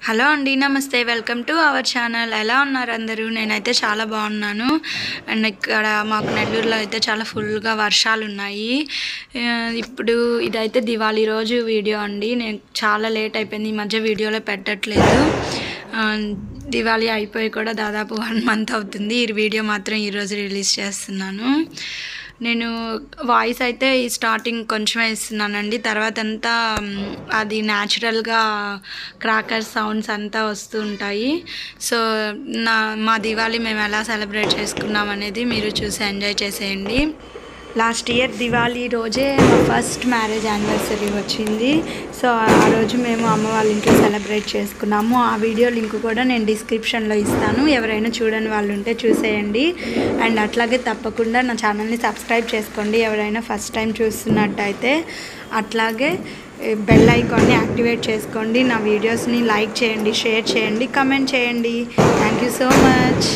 hello అండి నమస్తే welcome to our channel ఎలా ఉన్నారు అందరూ నేనైతే చాలా బాగున్నాను అండ్ ఇక్కడ మాకు నెల్లూరులో అయితే చాలా ఫుల్గా వర్షాలు ఉన్నాయి ఆ, ఇప్పుడు ఇదైతే దివాళీ రోజు వీడియో అండి నేను చాలా లేట్ అయిపోయింది ఈ మధ్య వీడియోలో పెట్టట్లేదు ఆ, దివాళీ అయిపోయి కూడా దాదాపు వన్ మంత్ అవుతుంది ఈ వీడియో మాత్రం ఈరోజు రిలీజ్ చేస్తున్నాను నేను వాయిస్ అయితే ఈ స్టార్టింగ్ కొంచెమే ఇస్తున్నానండి తర్వాత అంతా మ్, అది న్యాచురల్గా క్రాకర్ సౌండ్స్ అంతా వస్తూ ఉంటాయి సో నా మా దివాళీ మేము ఎలా సెలబ్రేట్ చేసుకున్నాం అనేది మీరు చూసి ఎంజాయ్ చేసేయండి లాస్ట్ ఇయర్ దివాళీ రోజే మా ఫస్ట్ మ్యారేజ్ యానివర్సరీ వచ్చింది సో ఆ రోజు మేము అమ్మ వాళ్ళ ఇంట్లో సెలబ్రేట్ చేసుకున్నాము ఆ వీడియో లింక్ కూడా నేను డిస్క్రిప్షన్లో ఇస్తాను ఎవరైనా చూడని వాళ్ళు ఉంటే చూసేయండి అండ్ అట్లాగే తప్పకుండా నా ఛానల్ని సబ్స్క్రైబ్ చేసుకోండి ఎవరైనా ఫస్ట్ టైం చూస్తున్నట్టయితే అట్లాగే బెల్ ఐకాన్ని యాక్టివేట్ చేసుకోండి నా వీడియోస్ని లైక్ చేయండి షేర్ చేయండి కమెంట్ చేయండి thank you so much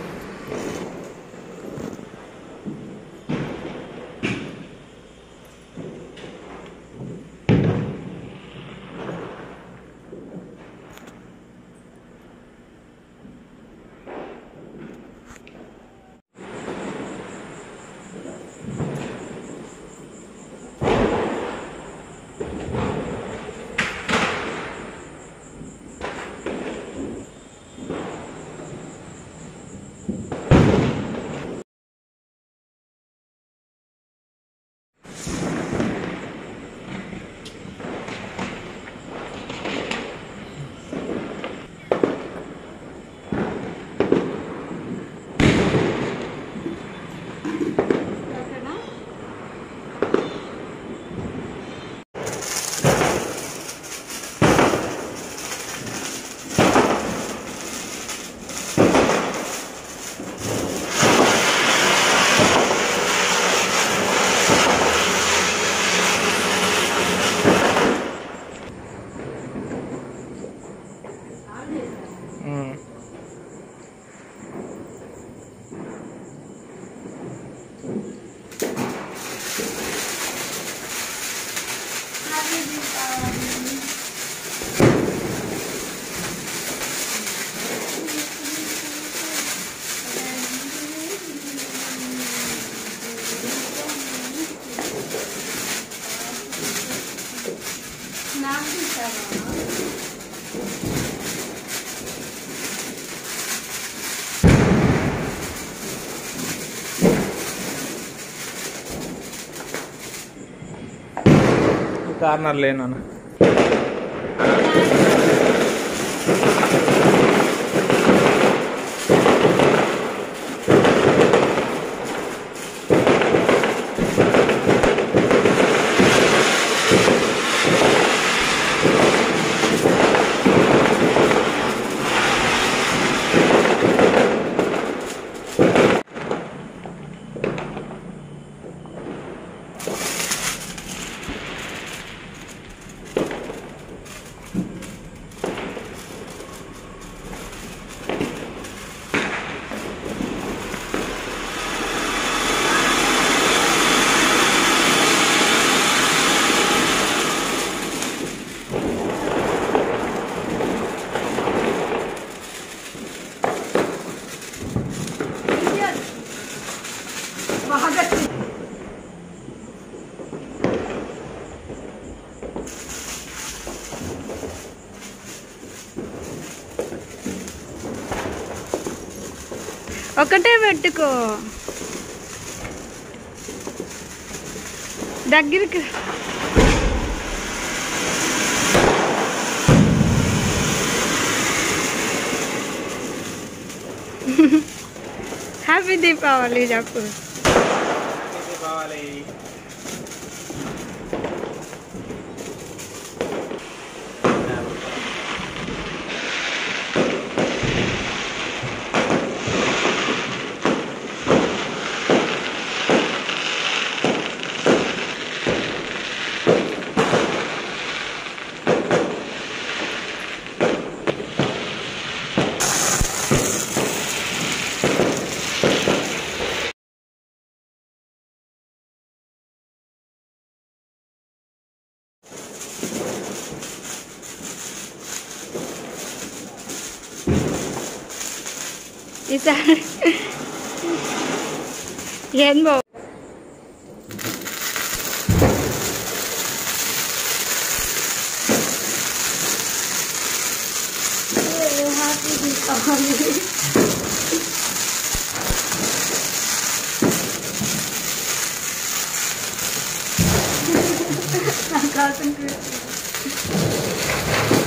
corner లేనా ఒకటే పెట్టుకో దగ్గరికి హ్యాపీ దీపావళి చెప్పు కావాలి ఈసారి ఏం బాబు నాకు